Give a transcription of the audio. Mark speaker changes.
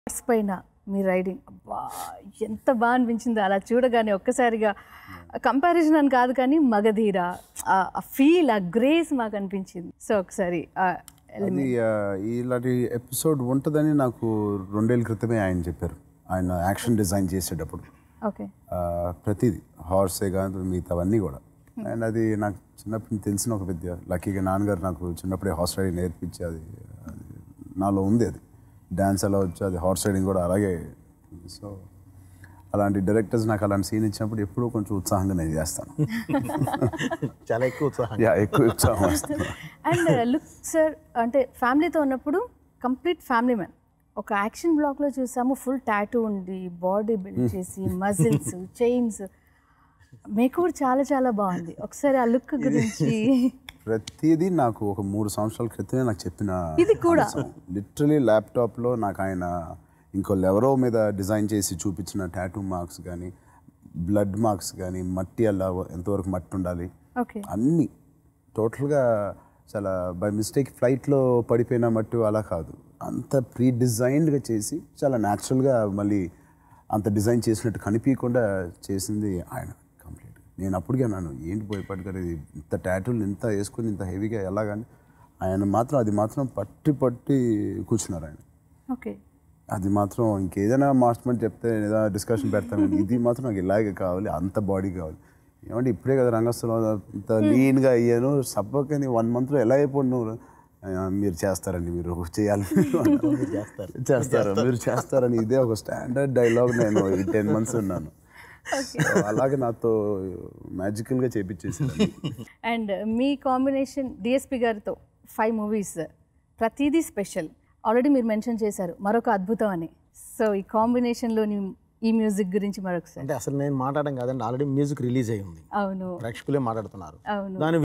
Speaker 1: Horse పైన మీ riding అబ్బా ఎంత బాగా అనిపించిందో అలా చూడగానే ఒక్కసారిగా కంపారిజన్ అని కాదు కానీ మగధీర ఆ ఫీల్ ఆ గ్రేస్ మాకు అనిపించింది సో ఒకసారి ఆ
Speaker 2: అది ఆ, ఇలాంటి ఎపిసోడ్ ఉంటుందని నాకు రెండేళ్ళ క్రితమే ఆయన చెప్పారు ఆయన యాక్షన్ డిజైన్ చేసేటప్పుడు
Speaker 1: ఓకే
Speaker 2: ఆ, ప్రతిదీ హార్సే కాదు మిగతావన్నీ కూడా అండ్ అది నాకు చిన్నప్పటి నుంచి తెలిసిన ఒక విద్య లక్కీగా నాన్నగారు నాకు చిన్నప్పుడే హార్స్ రైడింగ్ నేర్పించి అది అది నాలో ఉంది అది డ్యాన్స్ ఎలా వచ్చి అది హార్స్ రైడింగ్ కూడా అలాగే సో అలాంటి డైరెక్టర్స్ నాకు అలాంటి సీన్ ఇచ్చినప్పుడు ఎప్పుడూ కొంచెం ఉత్సాహంగా నేను చేస్తాను
Speaker 3: చాలా ఎక్కువ ఉత్సాహం
Speaker 2: యా ఎక్కువ ఉత్సాహం వస్తుంది
Speaker 1: అండ్ లుక్ సార్ అంటే ఫ్యామిలీతో ఉన్నప్పుడు కంప్లీట్ ఫ్యామిలీ మ్యాన్ ఒక యాక్షన్ బ్లాక్లో చూసాము ఫుల్ టాటూ ఉండి బాడీ బిల్డ్ చేసి మజిల్స్ చైన్స్ మీకు కూడా చాలా చాలా బాగుంది ఒకసారి ఆ లుక్ గురించి
Speaker 2: ప్రతిదీ నాకు ఒక మూడు సంవత్సరాల క్రితమే నాకు చెప్పిన
Speaker 1: ఇది కూడా?
Speaker 2: లిటరలీ ల్యాప్టాప్లో నాకు ఆయన ఇంకోళ్ళు ఎవరో మీద డిజైన్ చేసి చూపించిన టాటూ మార్క్స్ కానీ బ్లడ్ మార్క్స్ కానీ మట్టి అలా ఎంతవరకు మట్టి ఉండాలి
Speaker 1: ఓకే
Speaker 2: అన్నీ టోటల్గా చాలా బై మిస్టేక్ ఫ్లైట్లో పడిపోయిన మట్టి అలా కాదు అంత ప్రీ డిజైన్డ్గా చేసి చాలా న్యాచురల్గా మళ్ళీ అంత డిజైన్ చేసినట్టు కనిపించకుండా చేసింది ఆయన కంప్లీట్ నేను అప్పటికే అన్నాను ఏంటి పోయేపాటి గారు ఇది ఇంత టాటూలు ఇంత వేసుకుని ఇంత హెవీగా ఎలాగని ఆయన మాత్రం అది మాత్రం పట్టి పట్టి కూర్చున్నారు ఆయన
Speaker 1: ఓకే
Speaker 2: అది మాత్రం ఇంకేదైనా మార్చమని చెప్తే ఏదైనా డిస్కషన్ పెడతాను కానీ ఇది మాత్రం నాకు ఇలాగే కావాలి అంత బాడీ కావాలి ఏమంటే ఇప్పుడే కదా రంగస్థలం ఇంత లీన్గా అయ్యాను సబ్బకని వన్ మంత్లో ఎలా అయిపోయి నువ్వు ఆ, మీరు చేస్తారండి మీరు చేయాలి మీరు
Speaker 3: చేస్తారు.
Speaker 2: చేస్తారు మీరు చేస్తారని ఇదే ఒక స్టాండర్డ్ డైలాగ్ నేను ఈ టెన్ మంత్స్ ఉన్నాను So, అలాగే నాతో మ్యాజికల్గా చేపించేసింది
Speaker 1: అండ్ మీ కాంబినేషన్ డిఎస్పి గారితో ఫైవ్ మూవీస్ ప్రతిదీ స్పెషల్ ఆల్రెడీ మీరు మెన్షన్ చేశారు మరొక అద్భుతం అని సో ఈ కాంబినేషన్లోని ఈ మ్యూజిక్ గురించి మరొకసారి
Speaker 3: అంటే అసలు నేను మాట్లాడడం కాదండి ఆల్రెడీ మ్యూజిక్ రిలీజ్ అయి ఉంది
Speaker 1: అవును
Speaker 3: ప్రేక్షకులే మాట్లాడుతున్నారు
Speaker 1: అవును
Speaker 3: దాని